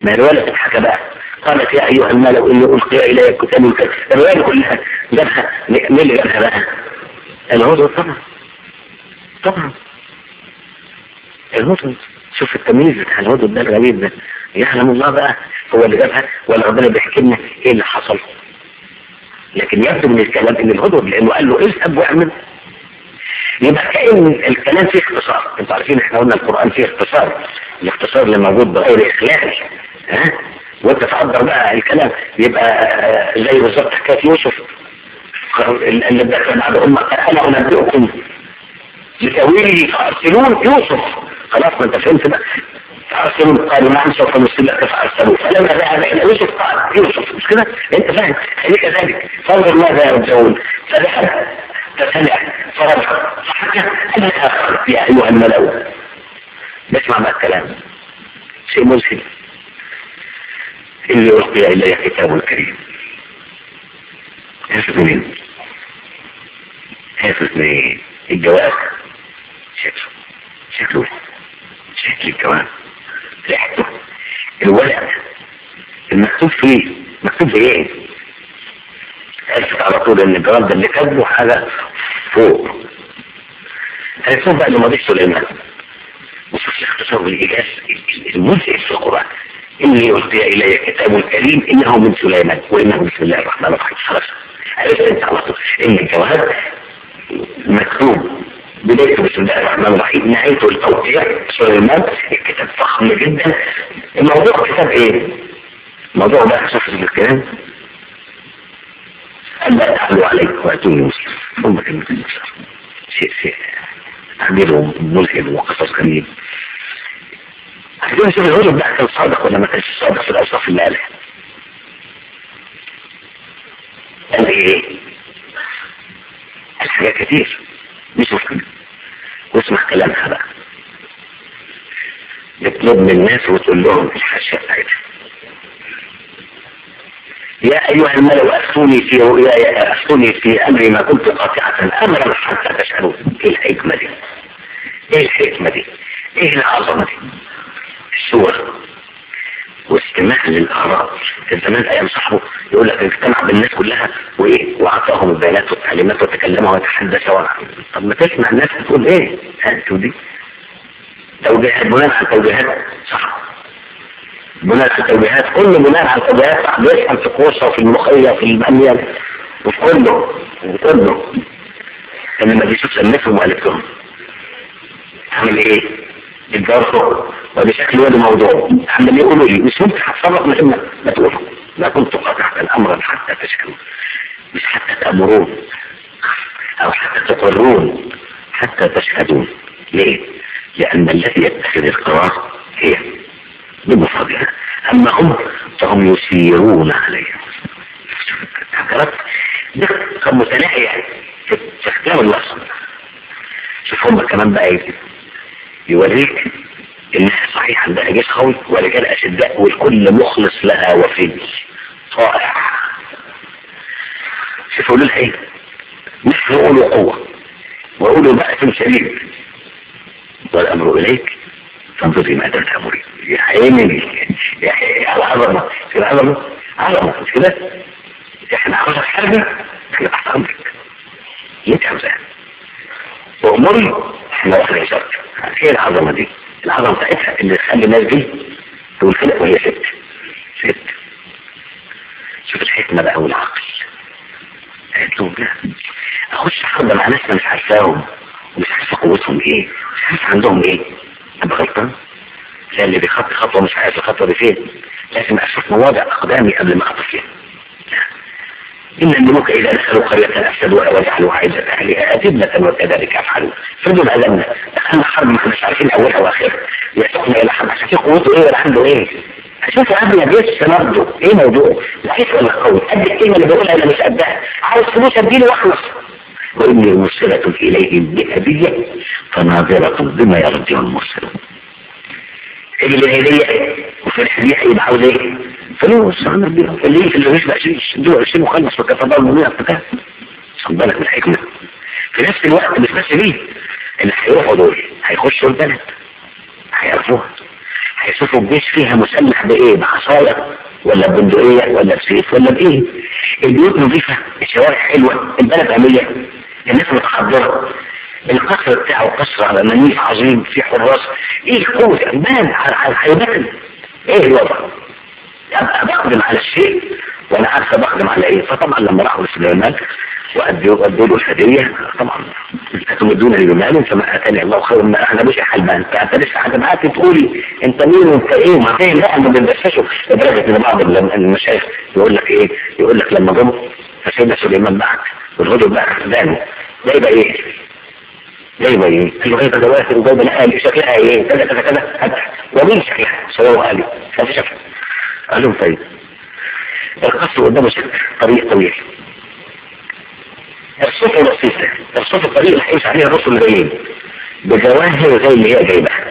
ما الرواية بتتحكى بقى قالت يا أيها الملأ إني ألقي إلي كتاب الكتاب الرواية كلها جابها مين اللي جابها بقى؟ الهدى طبعا طبعا الهدى شوف التمييز بتاع الهدى ده الغريب ده يعلم الله بقى هو اللي جابها ولا ربنا بيحكي لنا ايه اللي حصل لكن يبدو من الكلام ان الهدى لانه قال له اذهب واعمل يبقى كأن الكلام فيه اختصار انتوا عارفين احنا قلنا القرآن فيه اختصار الاختصار اللي موجود بغير اخلال ها وانت تقدر بقى الكلام يبقى زي بالظبط حكايه يوسف اللي دخل بعد امه انا انبئكم بتاويله فارسلون يوسف خلاص ما انت فهمت بقى فارسلون قالوا نعم سوف نرسل لك فارسلوا فلما ذهب الى يوسف قال يوسف مش كده انت فاهم هي كذلك فانظر ماذا يرجعون فذهب فسمع فرجع فحكى الاخر يا ايها الملأ اسمع بقى الكلام شيء ملهم اللي ألقي إلي كتاب كريم حافظ مين حافظ مين الجواب شكله شكله شكل الجواب ريحته الورق المكتوب فيه مكتوب بايه عرفت على طول ان الجواب ده اللي كاتبه حاجه فوق هنشوف بقى لماضي سليمان وشوف الاختصار بالايجاز المزعج في القران إني ألقي إلي كتاب كريم إنه من سليمان وإنه بسم الله الرحمن الرحيم خلاص عرفت أنت على طول إن الجواب مكتوب بدايته بسم الله الرحمن الرحيم نهايته التوقيع سليمان الكتاب فخم جدا الموضوع كتاب إيه؟ الموضوع بقى شوف الكلام ألا تعلوا عليك وأتوني مسلم ثم كلمة المسلم شيء شيء تعبير ملهم وقصص غريب عايزين نشوف الهدى ده كان صادق ولا ما كانش صادق في الاوصاف اللي قالها قال ايه قال حاجات كتير مش مشكلة واسمع كلامها بقى بتطلب من الناس وتقول لهم الحاشية بتاعتها يا أيها الملأ أفتوني في رؤياي أفتوني في أمري ما كنت قاطعة أمرا حتى تشهدوا إيه الحكمة دي؟ إيه الحكمة دي؟ إيه العظمة دي؟ الصور واستماع للآراء كان زمان أيام صاحبه يقول لك اجتمع بالناس كلها وإيه وأعطاهم البيانات والتعليمات وتكلموا وتحدثوا طب ما تسمع الناس بتقول إيه؟ هاتوا دي توجيهات بناء على توجيهات صح بناء على توجيهات كل بناء على توجيهات صح بيفهم في الكورسة وفي المخية وفي البنية وفي كله وفي كله انما بيشوف سمتهم وقالت لهم عامل ايه؟ الجرح وبشكل وادي موضوع عمال يقولوا لي مش ممكن هتصرف من غير ما تقولوا لا كنت قاطعت الامر حتى تشكروا مش حتى تامرون او حتى تقرون حتى تشهدون ليه؟ لان الذي يتخذ القرار هي بمفردها اما هم فهم يسيرون عليها حكرات دقة متناهية في استخدام اللفظ شوف هم كمان بقى ايه يوريك انها صحيح عندها جيش قوي ورجال اشداء والكل مخلص لها وفي طائع شوف يقولوا لها ايه مش يقولوا قوة ويقولوا بأس شديد والامر اليك فانظري ماذا تأمري يا عيني يا على عظمة في العظمة عظمة مش كده احنا عاوزة حاجة احنا تحت امرك انت عاوزاها وامري احنا واخد عشرة ايه العظمة دي العظمة بتاعتها اللي تخلي الناس دي تقول كده وهي ست ست شوف الحكمة بقى والعقل قالت لهم لا اخش حرب مع ناس انا مش عارفاهم ومش عارفه قوتهم ايه مش عارف عندهم ايه ابقى غلطان لا اللي بيخطي خطوه مش عارف الخطوه دي فين لازم اشوف مواضع اقدامي قبل ما اخطو فيها إن الملوك إذا دخلوا قرية أفسدوا وجعلوا عزة أهلها أذلة وكذلك يفعلون فردوا الأذن دخلنا حرب ما احناش عارفين أولها وآخرها يسوقنا إلى حرب عشان قوته إيه ولا عنده إيه أشوف قبل ما بيس برضه إيه موضوعه ضعيف ولا قوي قد الكلمة اللي بقولها أنا مش قدها عاوز فلوس أديله وأخلص وإني مرسلة إليهم بهدية فناظرة بما يرجع المرسلون اللي بالهدية وفي الهدية هيبقى عاوز ايه؟ فلوس عمل بيها اللي في اللي مش بقى 20 دول 20 وخلص وكفى بقى الموضوع بتاعه خد بالك من الحكمة في نفس الوقت مش بس دي اللي هيروحوا دول هيخشوا البلد هيعرفوها هيشوفوا الجيش فيها مسلح بايه بعصايه ولا ببندقية ولا بسيف ولا بايه البيوت نظيفة الشوارع حلوة البلد امية الناس متحضرة القصر بتاعه قصر على منيف عظيم في حراس ايه القوة بان على الحيبان ايه الوضع ابقى بقدم على الشيء وانا عارفه بقدم على ايه فطبعا لما راحوا لسليمان وادوا ادوا له الهديه طبعا تمدونني بمال فما اتاني الله خير ما احنا مش حلبان فانت لسه حاجه معاك تقولي انت مين وانت ايه ما فاهم بقى ما بنبششوا لدرجه ان بعض المشايخ يقول لك ايه يقول لك لما جم فسيدنا سليمان بعت والهدى بقى خدانه جايبه ايه جايبه ايه؟ قال له جايبه جواهر وجايبه نقال شكلها ايه؟ كذا كذا كذا هات ومين شكلها؟ صوروا قال لي هات شكلها قال لهم طيب القصر قدامه طريق طويل الصفة بسيطة الصفة الطريق اللي هيمشي عليها الرسل اللي جايين بجواهر زي اللي هي جايبها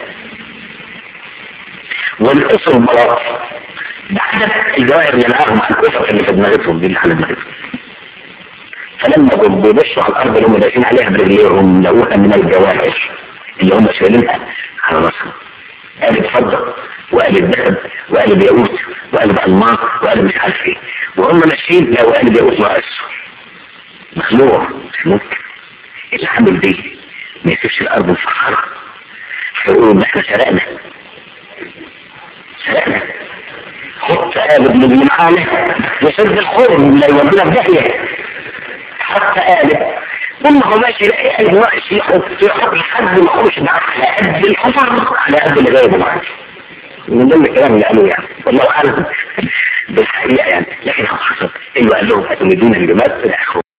والقصر بلاط بعدد الجواهر اللي معاهم على القصر اللي في دماغتهم دي اللي على دماغتهم فلما جم بيبشوا على الارض اللي هم دايسين عليها برجليهم لقوها من الجواهر اللي هم شايلينها على راسهم قالب فضة وقالب ذهب وقالب ياقوت وقالب الماس وقالب مش عارف ايه وهم ماشيين لو قالب ياقوت ناقص مخلوع مش ممكن اللي عامل دي ما يسيبش الارض مفخرة هيقولوا ان احنا سرقنا سرقنا حط قالب من اللي معانا يسد الخرم لا يودينا في داهية حط قالب ثم هو ماشي يلاقي قالب واقف يحط يحط لحد ما يخش معاه على قد الحفر على قد اللي جايبه معاه من ضمن الكلام اللي قالوه يعني والله اعلم بالحقيقه يعني لكن هو حصل انه قال لهم اتمدون الجمال الى اخره